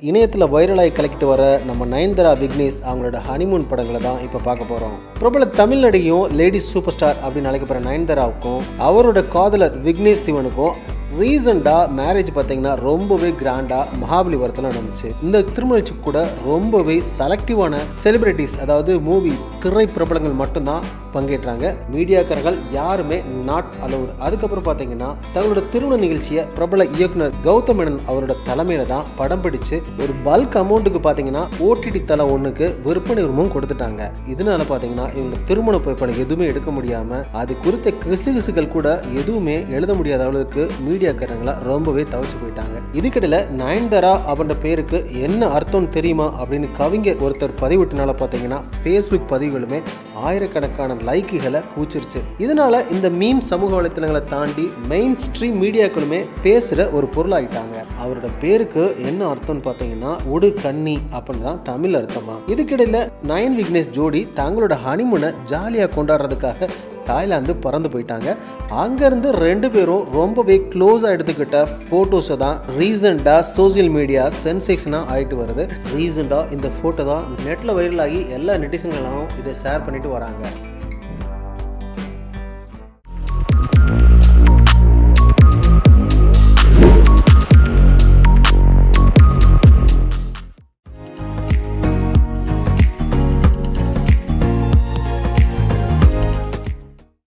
இணையத்தில் வைரலாகி கலக்கிட்டு வர நம்ம நயன்தாரா விக்னேஷ் அவங்களோட ஹனிமூன் படங்களை தான் இப்போ பார்க்க போகிறோம் பிரபல தமிழ் நடிகையும் லேடிஸ் சூப்பர் ஸ்டார் அப்படின்னு அழைக்கப்படுற நயன்தாராவுக்கும் அவரோட காதலர் விக்னேஷ் சிவனுக்கும் ரீசெண்டாக மேரேஜ் பார்த்தீங்கன்னா ரொம்பவே கிராண்டாக மகாபலிபுரத்தில் நடந்துச்சு இந்த திருமணத்துக்கு கூட ரொம்பவே செலக்டிவான செலிபிரிட்டிஸ் அதாவது மூவி திரை பிரபலங்கள் மட்டும்தான் பங்கேற்றாங்க மீடியாக்காரர்கள் யாருமே நாட் அலௌடு அதுக்கப்புறம் பார்த்தீங்கன்னா தங்களோட திருமண நிகழ்ச்சியை பிரபல இயக்குனர் கௌதம் மேனன் அவரோட தலைமையில தான் படம் பிடிச்சு ஒரு பல்க் அமௌண்ட்டுக்கு பார்த்தீங்கன்னா ஓடிடி தலை ஒன்றுக்கு விற்பனை உரிமம் கொடுத்துட்டாங்க இதனால பார்த்தீங்கன்னா இவங்க திருமண புகைப்படம் எதுவுமே எடுக்க முடியாம அது குறித்த கிசுகிசுகள் கூட எதுவுமே எழுத முடியாத அளவுக்கு மீடியாக்காரங்களா ரொம்பவே தவிச்சு போயிட்டாங்க இதுக்கிடையில நயன்தாரா அப்படின்ற பேருக்கு என்ன அர்த்தம் தெரியுமா அப்படின்னு கவிஞர் ஒருத்தர் பதிவிட்டனால பார்த்தீங்கன்னா ஃபேஸ்புக் பதிவுகளுமே ஆயிரக்கணக்கான லைக்குகளை கூச்சிருச்சு இதனால இந்த மீம் சமூக வலைத்தளங்களை தாண்டி மெயின் ஸ்ட்ரீம் மீடியாக்களுமே பேசுகிற ஒரு பொருளாயிட்டாங்க அவரோட பேருக்கு என்ன அர்த்தம்னு பார்த்தீங்கன்னா உடு கன்னி அப்படின்னு தான் தமிழ் அர்த்தமா இதுக்கிடையில நயன் விக்னேஷ் ஜோடி தங்களோட ஹனிமூனை ஜாலியாக கொண்டாடுறதுக்காக தாய்லாந்து பறந்து போயிட்டாங்க அங்கேருந்து ரெண்டு பேரும் ரொம்பவே க்ளோஸாக எடுத்துக்கிட்ட ஃபோட்டோஸை தான் ரீசெண்டாக சோசியல் மீடியா சென்சேஷனாக ஆகிட்டு வருது ரீசெண்டாக இந்த ஃபோட்டோ தான் நெட்டில் வைரலாகி எல்லா நெட்டிசன்களும் இதை ஷேர் பண்ணிட்டு வராங்க